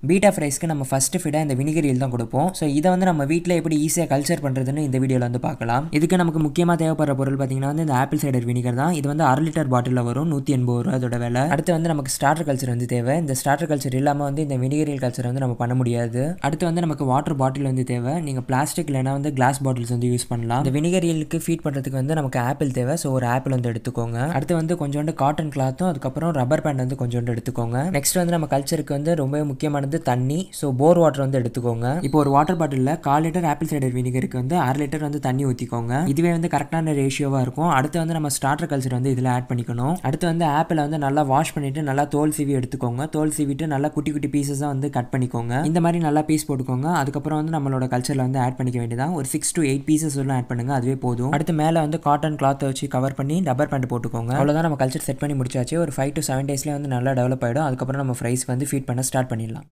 beta ஃப்ரைஸ்க்கு நம்ம first ஃபீடாக இந்த vinegar eel தான் கொடுப்போம் ஸோ இதை வந்து நம்ம வீட்டில் எப்படி ஈஸியாக கல்ச்சர் பண்ணுறதுன்னு இந்த வீடியோவில் வந்து பார்க்கலாம் இதுக்கு நமக்கு முக்கியமாக தேவைப்படுற பொருள் பார்த்தீங்கன்னா வந்து இந்த ஆப்பிள் சைடர் வினிகர் தான் இது வந்து அரை லிட்டர் பாட்டிலில் வரும் நூற்றி எண்பது ரூபா அதோட விலை அடுத்து வந்து நமக்கு ஸ்டார்டர் கல்ச்சர் வந்து தேவை இந்த ஸ்டார்டர் கல்ச்சர் இல்லாமல் வந்து இந்த வினிகரியல் கல்ச்சர் வந்து நம்ம பண்ண முடியாது அடுத்து வந்து நமக்கு வாட்டர் பாட்டில் வந்து தேவை நீங்கள் பிளாஸ்டிக் இல்லைனா வந்து கிளாஸ் பாட்டில்ஸ் வந்து யூஸ் பண்ணலாம் இந்த வினிகரியலுக்கு ஃபீட் பண்ணுறதுக்கு வந்து நமக்கு ஆப்பிள் தேவை ஸோ ஒரு ஆப்பிள் வந்து எடுத்துக்கோங்க அடுத்து வந்து கொஞ்சோண்டு காட்டன் கிளாத்தும் அதுக்கப்புறம் ரப்பர் பேண்ட் வந்து கொஞ்சோண்டு எடுத்துக்கோங்க நெக்ஸ்ட் வந்து நம்ம கல்ச்சருக்கு வந்து ரொம்ப முக்கியமானது தண்ணி ஸோ போர் வாட்டர் வந்து எடுத்துக்கோங்க இப்போ ஒரு வாட்டர் பாட்டிலில் கால் லிட்டர் ஆப்பிள் சைடர் வினிகருக்கு வந்து அரை லிட்டர் வந்து தண்ணி ஊற்றிக்கோங்க இதுவே வந்து கரெக்டான ரேஷியோவாக இருக்கும் அடுத்து வந்து நம்ம ஸ்டார்டர் கல்ச்சர் வந்து இதில் ஆட் பண்ணிக்கணும் அடுத்து வந்து ஆப்பிளை வந்து நல்லா வாஷ் பண்ணிட்டு நல்லா தோல் சீவி எடுத்துக்கோங்க தோல் சீவிட்டு நல்லா குட்டி குட்டி பீசஸாக வந்து கட் பண்ணிக்கோங்க இந்த மாதிரி நல்லா பீஸ் போட்டுக்கோங்க அதுக்கப்புறம் வந்து நம்மளோட கல்ச்சரில் வந்து ஆட் பண்ணிக்க வேண்டியதான் ஒரு சிக்ஸ் டு எயிட் பீசஸ் எல்லாம் ஆட் பண்ணுங்க அதுவே போதும் அடுத்து மேலே வந்து காட்டன் கிளாத்தை வச்சு கவர் பண்ணி ரப்பர் பேண்ட் போட்டுக்கோங்க அவ்வளோதான் நம்ம கல்ச்சர் செட் பண்ணி முடிச்சாச்சு ஒரு ஃபைவ் டு செவன் டேஸ்லேயே வந்து நல்லா டெவலப் ஆகிடும் அதுக்கப்புறம் நம்ம ஃப்ரைஸ் வந்து ஃபீட் பண்ண ஸ்டார்ட் பண்ணிடலாம்